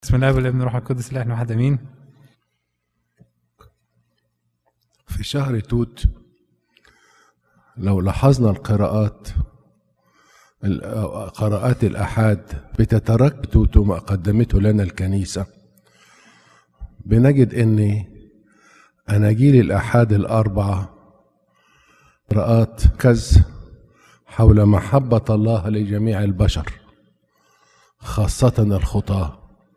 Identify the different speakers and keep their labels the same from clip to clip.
Speaker 1: بسم الله والابن والروح القدس الاله واحد امين
Speaker 2: في شهر توت لو لاحظنا القراءات ال- قراءات الأحاد بتترك توت ما قدمته لنا الكنيسة بنجد أن أناجيل الأحاد الأربعة قراءات كز حول محبة الله لجميع البشر خاصة الخطاه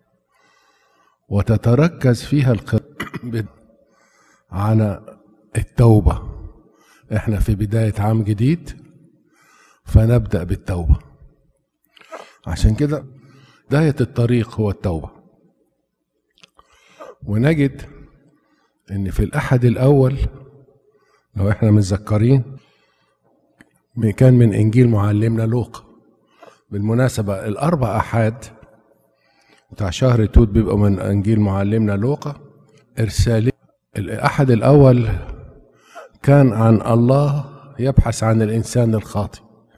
Speaker 2: وتتركز فيها القراءة على التوبة احنا في بداية عام جديد فنبدأ بالتوبة عشان كده بداية الطريق هو التوبة ونجد ان في الأحد الأول لو احنا متذكرين كان من إنجيل معلمنا لوقا بالمناسبة الأربع أحاد بتاع شهر توت بيبقوا من انجيل معلمنا لوقا ارسالي الاحد الاول كان عن الله يبحث عن الانسان الخاطئ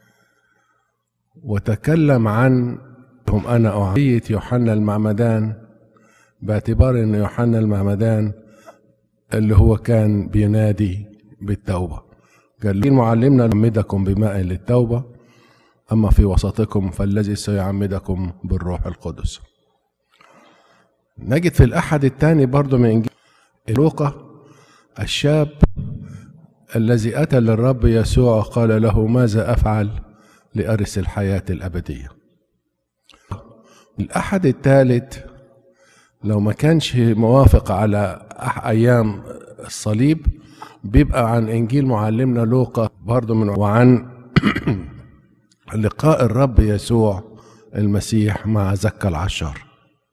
Speaker 2: وتكلم عن هم انا اعطيه يوحنا المعمدان باعتبار ان يوحنا المعمدان اللي هو كان بينادي بالتوبه قال لي معلمنا نعمدكم بماء للتوبه اما في وسطكم فالذي سيعمدكم بالروح القدس نجد في الأحد الثاني برضو من إنجيل لوقا الشاب الذي أتى للرب يسوع قال له ماذا أفعل لأرث الحياة الأبدية الأحد الثالث لو ما كانش موافق على أح- أيام الصليب بيبقى عن إنجيل معلمنا لوقا برضو من وعن لقاء الرب يسوع المسيح مع زكا العشار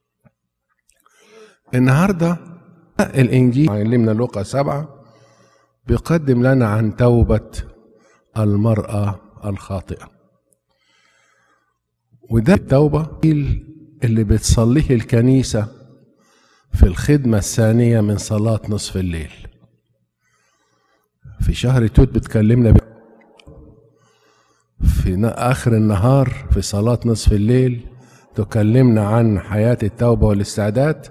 Speaker 2: النهارده الانجيل علمنا لوقا سبعه بيقدم لنا عن توبه المراه الخاطئه وده التوبه اللي بتصليه الكنيسه في الخدمه الثانيه من صلاه نصف الليل في شهر توت بتكلمنا ب... في ن- اخر النهار في صلاه نصف الليل تكلمنا عن حياه التوبه والاستعداد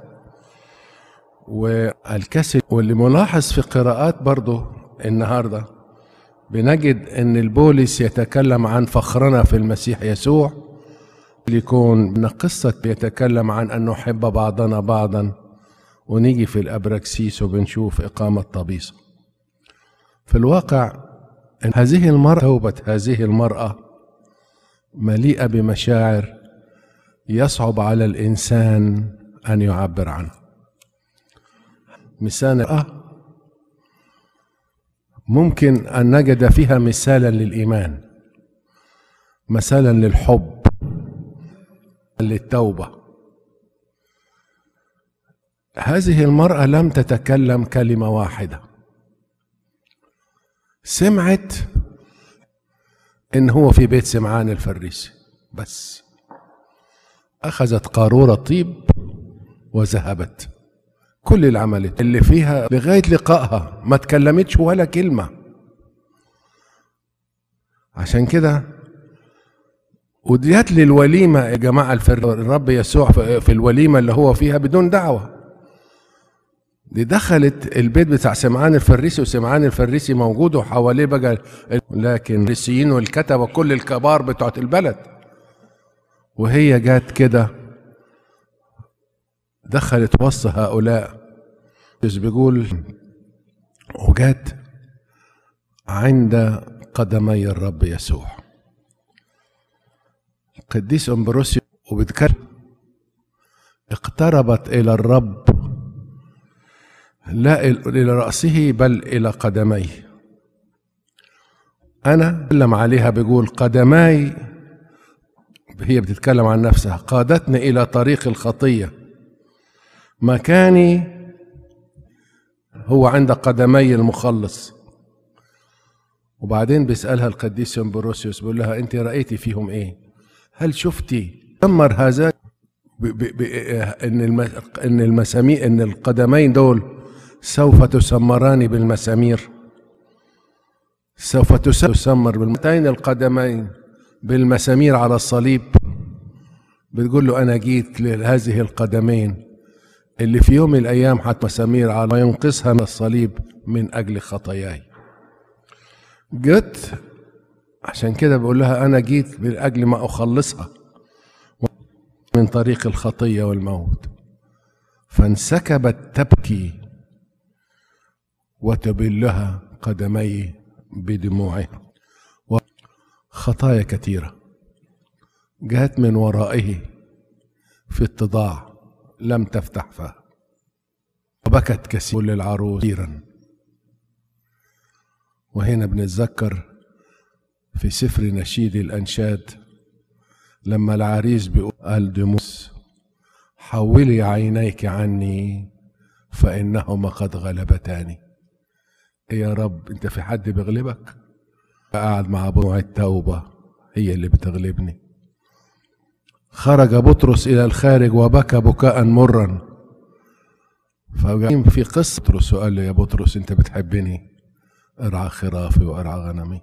Speaker 2: والكسل واللي ملاحظ في قراءات برضه النهارده بنجد ان البولس يتكلم عن فخرنا في المسيح يسوع يكون من قصة يتكلم عن أن نحب بعضنا بعضا ونيجي في الأبراكسيس وبنشوف إقامة طبيسة في الواقع إن هذه المرأة توبة هذه المرأة مليئة بمشاعر يصعب على الإنسان أن يعبر عنها مثال آه ممكن أن نجد فيها مثالا للإيمان مثلا للحب للتوبة هذه المرأة لم تتكلم كلمة واحدة سمعت إن هو في بيت سمعان الفريسي بس أخذت قارورة طيب وذهبت كل اللي عملت اللي فيها لغاية لقائها ما تكلمتش ولا كلمة عشان كده وديت للوليمة يا جماعة الفر- الرب يسوع في في الوليمة اللي هو فيها بدون دعوة دي دخلت البيت بتاع سمعان الفريسي وسمعان الفريسي موجود وحواليه بقى لكن الفريسيين والكتبة كل الكبار بتوعت البلد وهي جات كده دخلت وسط هؤلاء بس بيقول وجات عند قدمي الرب يسوع القديس امبروسيو وبتكلم اقتربت الى الرب لا الى راسه بل الى قدميه انا تكلم عليها بيقول قدماي هي بتتكلم عن نفسها قادتني الى طريق الخطيه مكاني هو عند قدمي المخلص وبعدين بيسألها القديس امبروسيوس بيقول لها انت رأيتي فيهم ايه هل شفتي تمر هذا ب ب ب ان الم ان المسامير ان القدمين دول سوف تسمران بالمسامير سوف تسمر بالمتين القدمين بالمسامير على الصليب بتقول له أنا جيت لهذه القدمين اللي في يوم من الأيام حتى مسامير على وينقذها من الصليب من أجل خطاياي جت عشان كده بقول لها أنا جيت من أجل ما أخلصها من طريق الخطية والموت فانسكبت تبكي وتبلها قدمي بدموعها خطايا كثيرة جاءت من ورائه في اتضاع لم تفتح فاه وبكت كثير للعروس كثيرا وهنا بنتذكر في سفر نشيد الأنشاد لما العريس بيقول قال دموس حولي عينيك عني فإنهما قد غلبتاني يا رب انت في حد بيغلبك قاعد مع بنوع التوبة هي اللي بتغلبني خرج بطرس إلى الخارج وبكى بكاء مرا فجاء في قصة بطرس وقال له يا بطرس أنت بتحبني ارعى خرافي وارعى غنمي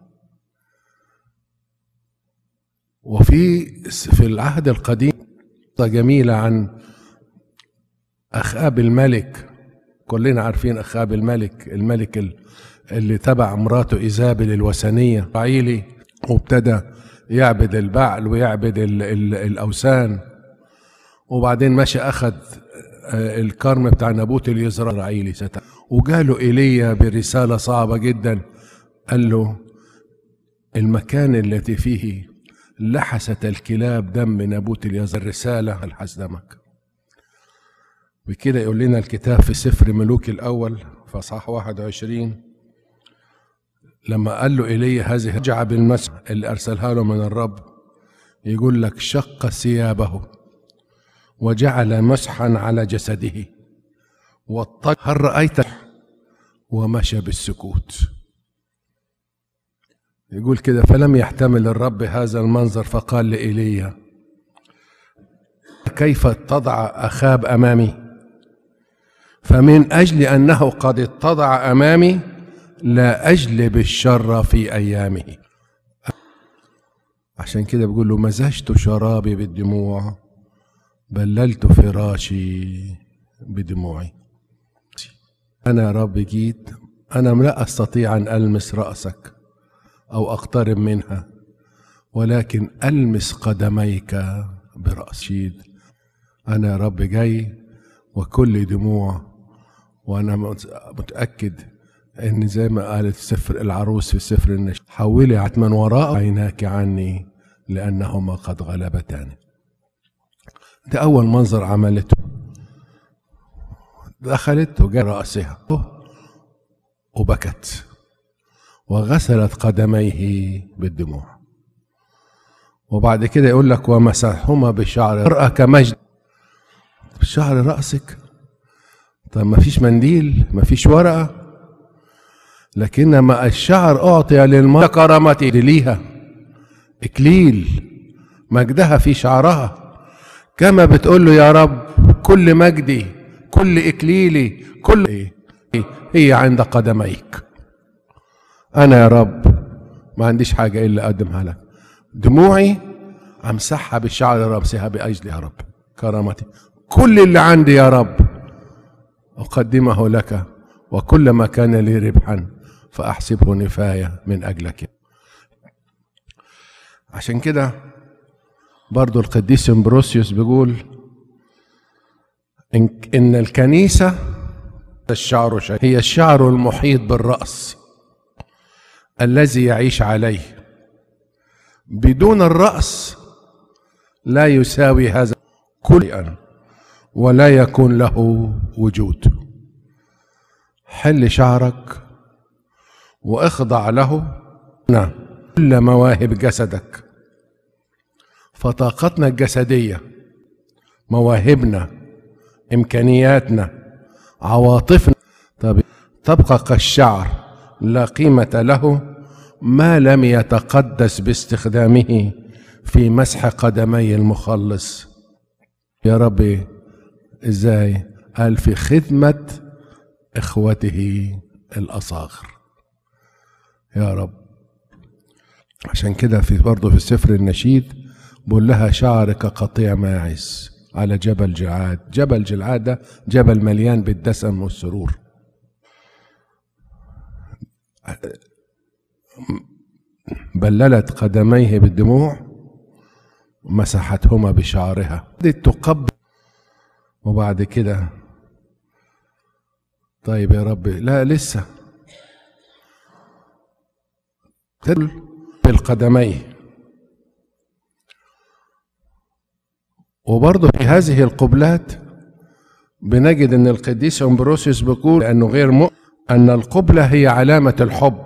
Speaker 2: وفي في العهد القديم قصة جميلة عن أخاب الملك كلنا عارفين أخاب الملك الملك اللي تبع مراته إيزابل الوثنية عيلي وابتدى يعبد البعل ويعبد ال ال الأوثان وبعدين ماشي أخذ الكرم بتاع نابوت اليزرعيلي وجاله إيليا برسالة صعبة جدا قال له المكان التي فيه لحست الكلاب دم نابوت اليزر الرسالة الحس دمك بكده يقول لنا الكتاب في سفر ملوك الأول فصح 21 لما قال له إيليا هذه رجع بالمسح اللي أرسلها له من الرب يقول لك شق ثيابه وجعل مسحا على جسده واضطج هل رأيت ومشى بالسكوت يقول كده فلم يحتمل الرب هذا المنظر فقال لإيليا كيف اتضع أخاب أمامي فمن أجل أنه قد اتضع أمامي لا أجلب الشر في أيامه عشان كده بيقول له مزجت شرابي بالدموع بللت فراشي بدموعي أنا يا رب جيت أنا لا أستطيع أن ألمس رأسك أو أقترب منها ولكن ألمس قدميك برأسي أنا يا رب جاي وكل دموع وأنا متأكد ان زي ما قالت سفر العروس في سفر النشيد حولي عتما وراء عيناك عني لانهما قد غلبتاني ده اول منظر عملته دخلت وجاء راسها وبكت وغسلت قدميه بالدموع وبعد كده يقول لك ومسحهما بشعر المرأة كمجد بشعر رأسك طب ما فيش منديل ما فيش ورقة لكنما الشعر أعطي للمرأة كرامتي ليها إكليل مجدها في شعرها كما بتقول له يا رب كل مجدي كل إكليلي كل هي عند قدميك أنا يا رب ما عنديش حاجة إلا أقدمها لك دموعي أمسحها بشعر رأسها بأجل يا رب كرامتي كل اللي عندي يا رب أقدمه لك وكل ما كان لي ربحا فأحسبه نفاية من أجلك عشان كده برضو القديس امبروسيوس بيقول إن, إن الكنيسة الشعر شيء هي الشعر المحيط بالرأس الذي يعيش عليه بدون الرأس لا يساوي هذا كل ولا يكون له وجود حل شعرك واخضع له نعم كل مواهب جسدك فطاقتنا الجسديه مواهبنا امكانياتنا عواطفنا طب تبقى كالشعر لا قيمه له ما لم يتقدس باستخدامه في مسح قدمي المخلص يا ربي ازاي قال في خدمه اخوته الاصاغر يا رب عشان كده في برضه في سفر النشيد بقول لها شعرك قطيع ماعز على جبل جلعاد جبل جلعاد ده جبل مليان بالدسم والسرور بللت قدميه بالدموع مسحتهما بشعرها بدت تقبل وبعد كده طيب يا رب لا لسه تدل بالقدميه وبرضه في هذه القبلات بنجد ان القديس امبروسيوس بيقول انه غير مؤمن ان القبله هي علامه الحب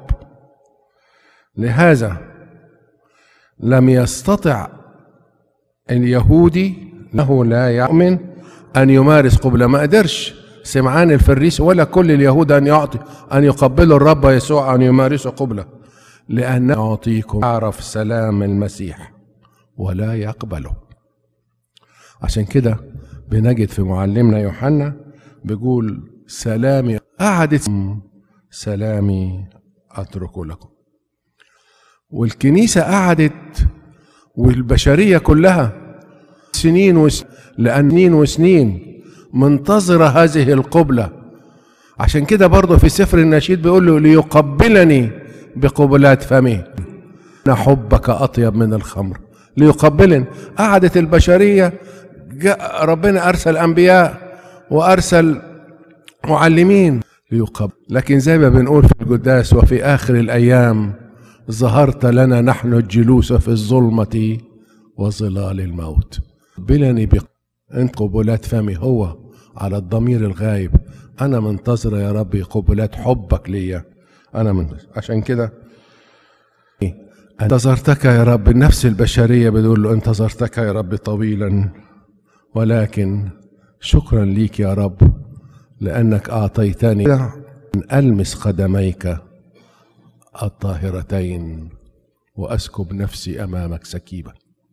Speaker 2: لهذا لم يستطع اليهودي انه لا يؤمن ان يمارس قبله ما قدرش سمعان الفريس ولا كل اليهود ان يعطي ان يقبلوا الرب يسوع ان يمارسوا قبله لان يعطيكم يعرف سلام المسيح ولا يقبله عشان كده بنجد في معلمنا يوحنا بيقول سلامي قعدت سلامي اترك لكم والكنيسه قعدت والبشريه كلها سنين وس... لان سنين وسنين منتظره هذه القبله عشان كده برضه في سفر النشيد بيقول له ليقبلني بقبلات فمه ان حبك اطيب من الخمر ليقبلني قعدت البشريه جاء ربنا ارسل انبياء وارسل معلمين ليقبل لكن زي ما بنقول في القداس وفي اخر الايام ظهرت لنا نحن الجلوس في الظلمه وظلال الموت قبلني بق... انت قبلات فمي هو على الضمير الغايب انا منتظر يا ربي قبلات حبك ليا انا من عشان كده انتظرتك يا رب النفس البشريه بتقول له انتظرتك يا رب طويلا ولكن شكرا ليك يا رب لانك اعطيتني ان المس قدميك الطاهرتين واسكب نفسي امامك سكيبا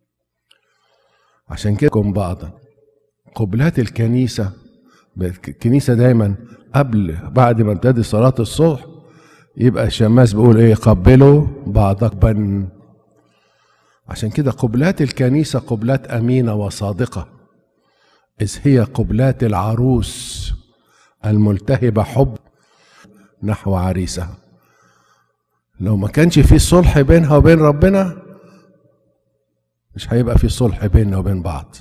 Speaker 2: عشان كده كن بعضا قبلات الكنيسه الكنيسه دايما قبل بعد ما ابتدي صلاه الصبح يبقى الشماس بيقول ايه قبلوا بعضك بن عشان كده قبلات الكنيسه قبلات امينه وصادقه إذ هي قبلات العروس الملتهبة حب نحو عريسها لو ما كانش في صلح بينها وبين ربنا مش هيبقى في صلح بيننا وبين بعض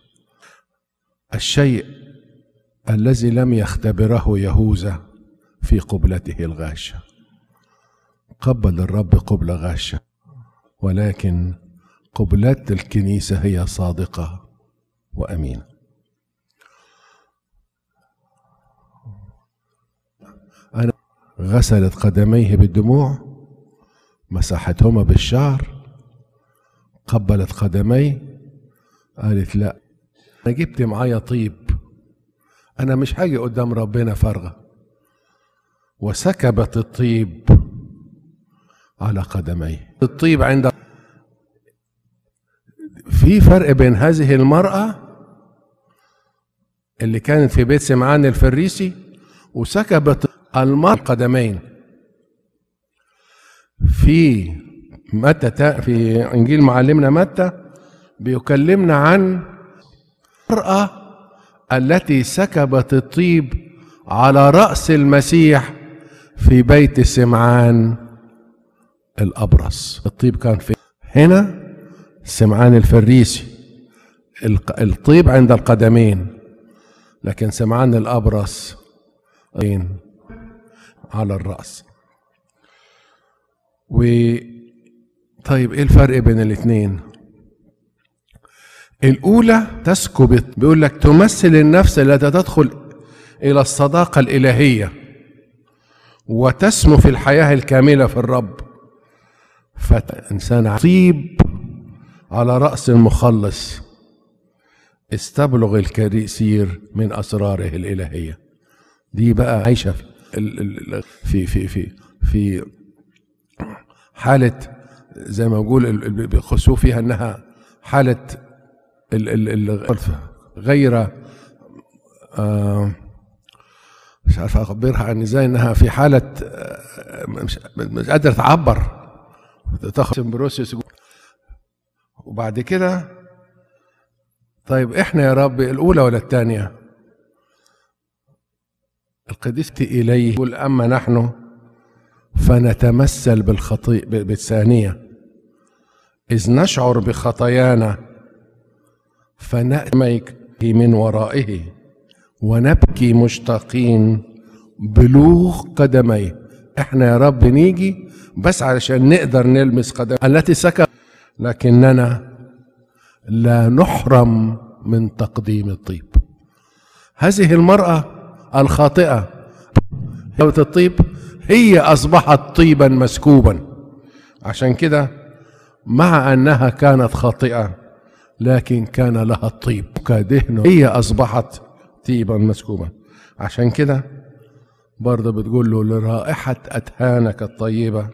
Speaker 2: الشيء الذي لم يختبره يهوذا في قبلته الغاشة قبل الرب قبلة غاشة ولكن قبلات الكنيسة هي صادقة وأمينة أنا غسلت قدميه بالدموع مسحتهما بالشعر قبلت قدمي قالت لا أنا جبت معايا طيب أنا مش هاجي قدام ربنا فارغة وسكبت الطيب على قدميه الطيب عند في فرق بين هذه المرأة اللي كانت في بيت سمعان الفريسي وسكبت المرء قدمين في متى في انجيل معلمنا متى بيكلمنا عن المرأة التي سكبت الطيب على رأس المسيح في بيت سمعان الأبرص الطيب كان في هنا سمعان الفريسي الطيب عند القدمين لكن سمعان الأبرص على الرأس و طيب ايه الفرق بين الاثنين الأولى تسكب بيقول لك تمثل النفس التي تدخل إلى الصداقة الإلهية وتسمو في الحياة الكاملة في الرب فإنسان طيب على رأس المخلص استبلغ الكثير من أسراره الإلهية دي بقى عايشة في في في في حالة زي ما بقول بيخصوه فيها انها حالة غير آه مش عارف اعبرها عن ازاي انها في حالة مش, مش قادرة تعبر تاخد سمبروسيوس وبعد كده طيب احنا يا رب الاولى ولا الثانيه القديس اليه يقول اما نحن فنتمثل بالخطيئة بالثانيه اذ نشعر بخطايانا فنأميك من ورائه ونبكي مشتاقين بلوغ قدميه احنا يا رب نيجي بس علشان نقدر نلمس قدم التي سكت لكننا لا نحرم من تقديم الطيب هذه المرأة الخاطئة الطيب هي أصبحت طيبا مسكوبا عشان كده مع أنها كانت خاطئة لكن كان لها الطيب كدهن هي أصبحت طيبا مسكوبا عشان كده برضه بتقول له لرائحة أتهانك الطيبة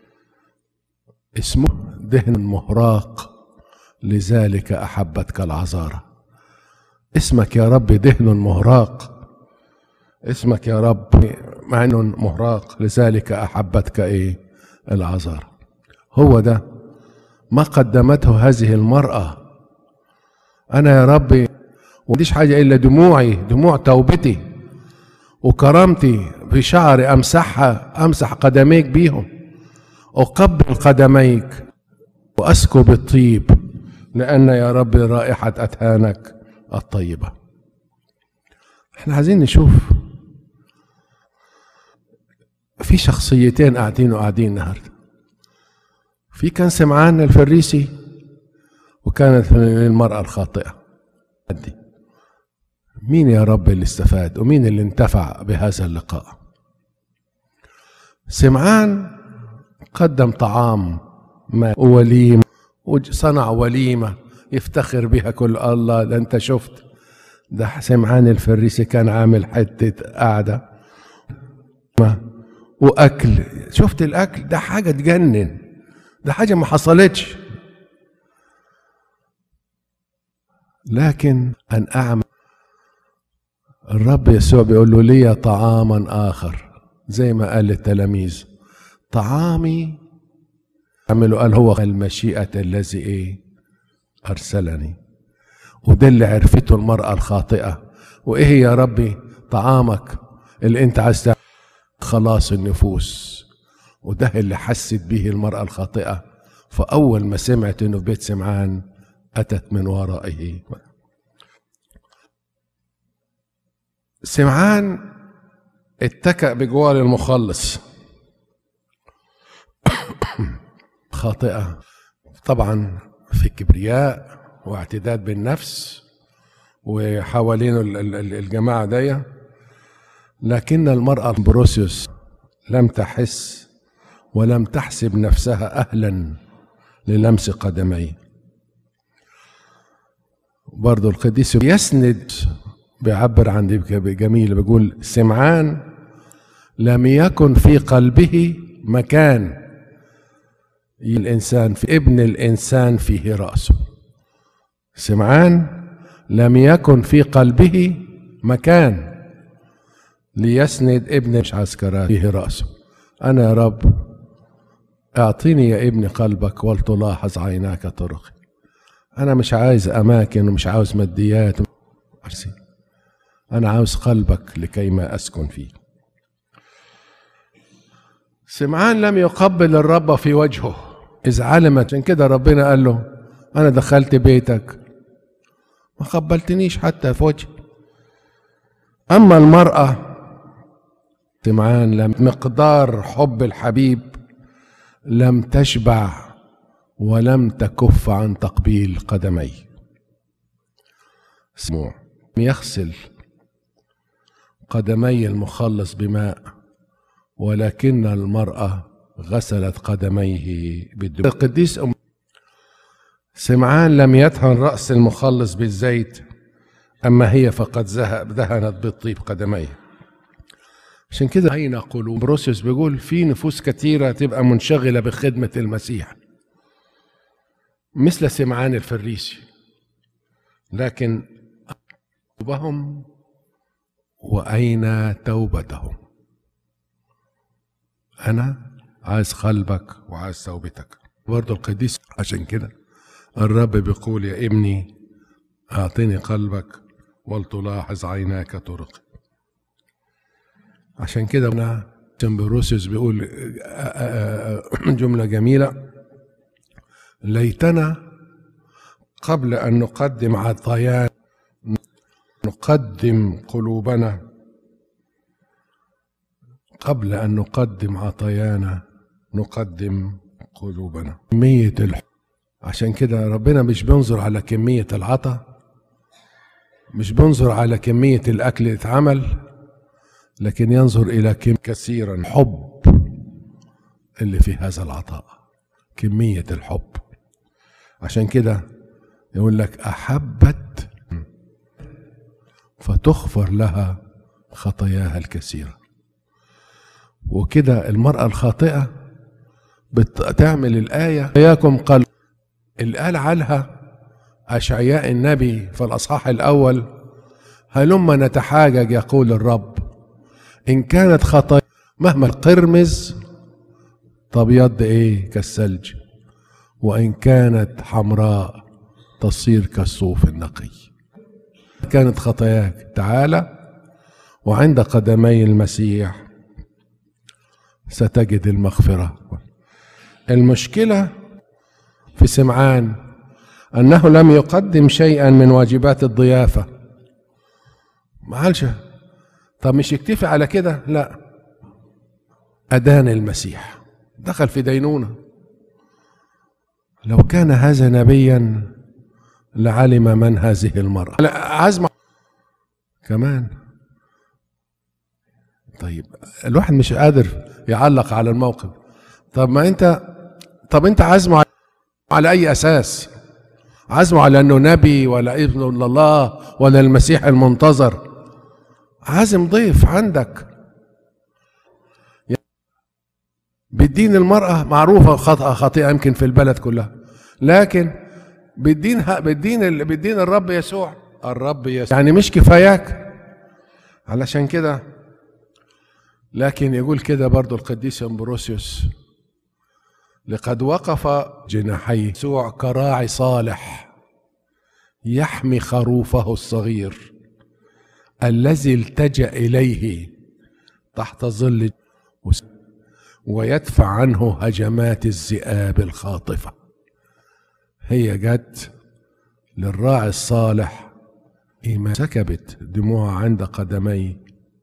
Speaker 2: اسمه دهن مهراق لذلك أحبتك العذارى اسمك يا رب دهن مهراق اسمك يا رب مع انه مهراق لذلك احبتك ايه العذارى هو ده ما قدمته هذه المراه انا يا ربي ومديش حاجه الا دموعي دموع توبتي وكرامتي في شعري امسحها امسح قدميك بيهم اقبل قدميك واسكب الطيب لان يا رب رائحه اتهانك الطيبه احنا عايزين نشوف في شخصيتين قاعدين وقاعدين النهارده في كان سمعان الفريسي وكانت المرأة الخاطئة دي مين يا رب اللي استفاد ومين اللي انتفع بهذا اللقاء سمعان قدم طعام ما وليمة وصنع وليمة يفتخر بها كل الله ده انت شفت ده سمعان الفريسي كان عامل حتة قعدة وأكل شفت الأكل ده حاجة تجنن ده حاجة ما حصلتش لكن أن أعمل الرب يسوع بيقول له لي طعاما آخر زي ما قال للتلاميذ طعامي عمله قال هو المشيئة الذي إيه أرسلني وده اللي عرفته المرأة الخاطئة وإيه يا ربي طعامك اللي أنت عايز خلاص النفوس وده اللي حست به المرأة الخاطئة فأول ما سمعت إنه في بيت سمعان أتت من ورائه سمعان اتكأ بجوار المخلص خاطئة طبعا في كبرياء واعتداد بالنفس وحوالينه الجماعة دي لكن المرأة بروسيوس لم تحس ولم تحسب نفسها أهلا للمس قدميه برضو القديس يسند بيعبر عن دي جميل بيقول سمعان لم يكن في قلبه مكان الإنسان في ابن الإنسان فيه رأسه سمعان لم يكن في قلبه مكان ليسند ابن مش عسكرات فيه رأسه أنا يا رب أعطيني يا ابن قلبك ولتلاحظ عيناك طرقي أنا مش عايز أماكن ومش عاوز ماديات أنا عاوز قلبك لكي ما أسكن فيه سمعان لم يقبل الرب في وجهه إذ علمت عشان كده ربنا قال له أنا دخلت بيتك ما قبلتنيش حتى في وجهي أما المرأة سمعان لم مقدار حب الحبيب لم تشبع ولم تكف عن تقبيل قدميه سموع يغسل قدمي المخلص بماء ولكن المرأة غسلت قدميه بالدم القديس أم سمعان لم يدهن رأس المخلص بالزيت أما هي فقد دهنت بالطيب قدميه عشان كده أين قلوب بروسيوس بيقول في نفوس كثيرة تبقى منشغلة بخدمة المسيح مثل سمعان الفريسي لكن قلوبهم وأين توبتهم أنا عايز قلبك وعايز توبتك برضه القديس عشان كده الرب بيقول يا ابني أعطني قلبك ولتلاحظ عيناك طرقي عشان كده هنا تمبروسيوس بيقول آه، آه، آه، جملة جميلة ليتنا قبل أن نقدم عطايانا نقدم قلوبنا قبل أن نقدم عطايانا نقدم قلوبنا كمية الحب عشان كده ربنا مش بينظر على كمية العطا مش بينظر على كمية الأكل اللي اتعمل لكن ينظر إلى كم كثيرا حب اللي في هذا العطاء كمية الحب عشان كده يقول لك أحبت فتغفر لها خطاياها الكثيرة وكده المرأة الخاطئة بتعمل الآية إياكم قال اللي قال عنها أشعياء النبي في الأصحاح الأول هلما نتحاجج يقول الرب إن كانت خطايا مهما القرمز تبيض إيه كالثلج وإن كانت حمراء تصير كالصوف النقي كانت خطاياك تعالى وعند قدمي المسيح ستجد المغفرة المشكلة في سمعان أنه لم يقدم شيئا من واجبات الضيافة ما قالش طب مش يكتفي على كده لا أدان المسيح دخل في دينونة لو كان هذا نبيا لعلم من هذه المرأة لا عزم كمان طيب الواحد مش قادر يعلق على الموقف طب ما انت طب انت عزمه على اي اساس عزمه على انه نبي ولا ابن الله ولا المسيح المنتظر عازم ضيف عندك بالدين المرأة معروفة خطأ خطيئة يمكن في البلد كلها لكن بالدين بالدين بالدين الرب يسوع الرب يسوع يعني مش كفاياك علشان كده لكن يقول كده برضو القديس امبروسيوس لقد وقف جناحي يسوع كراعي صالح يحمي خروفه الصغير الذي التجا اليه تحت ظل ويدفع عنه هجمات الذئاب الخاطفه هي جت للراعي الصالح إيمان سكبت دموعها عند قدمي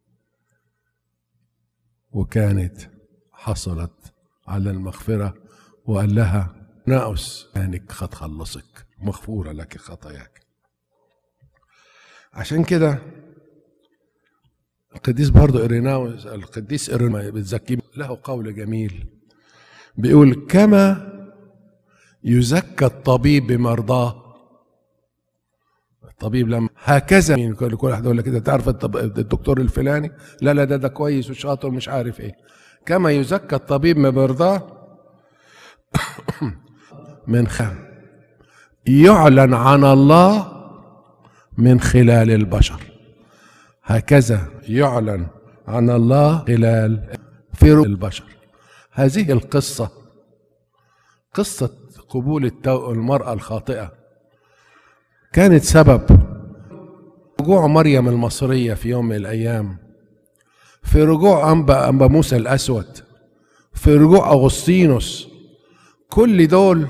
Speaker 2: وكانت حصلت على المغفرة وقال لها ناؤس كانك قد خلصك مغفورة لك خطاياك عشان كده القديس برضه إريناوس القديس إريناوس بتزكي له قول جميل بيقول كما يزكى الطبيب بمرضاه الطبيب لما هكذا يعني كل واحد يقول لك كده تعرف الدكتور الفلاني لا لا ده ده كويس وشاطر مش عارف ايه كما يزكى الطبيب بمرضاه من خم يعلن عن الله من خلال البشر هكذا يعلن عن الله خلال في البشر هذه القصة قصة قبول المرأة الخاطئة كانت سبب رجوع مريم المصرية في يوم من الأيام في رجوع أنبا أنبا موسى الأسود في رجوع أغسطينوس كل دول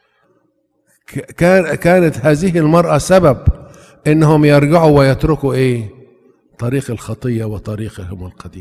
Speaker 2: كان كانت هذه المرأة سبب إنهم يرجعوا ويتركوا إيه؟ طريق الخطية وطريقهم القديم.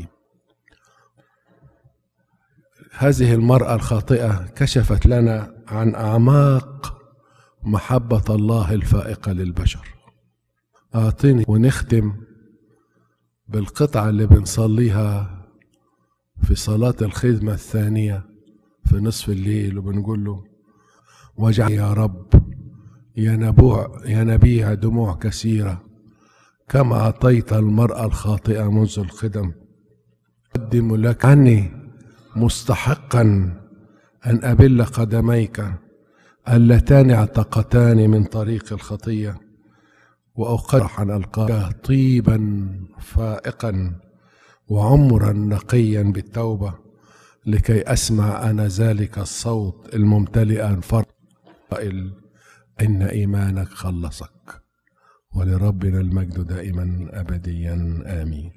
Speaker 2: هذه المرأة الخاطئة كشفت لنا عن أعماق محبة الله الفائقة للبشر أعطيني ونختم بالقطعة اللي بنصليها في صلاة الخدمة الثانية في نصف الليل وبنقول له واجعل يا رب يا نبوع يا نبيع دموع كثيرة كما أعطيت المرأة الخاطئة منذ القدم أقدم لك عني مستحقا أن أبل قدميك اللتان اعتقتان من طريق الخطية وأقرح أن ألقاك طيبا فائقا وعمرا نقيا بالتوبة لكي أسمع أنا ذلك الصوت الممتلئا فرق قائل إن إيمانك خلصك ولربنا المجد دائما أبديا آمين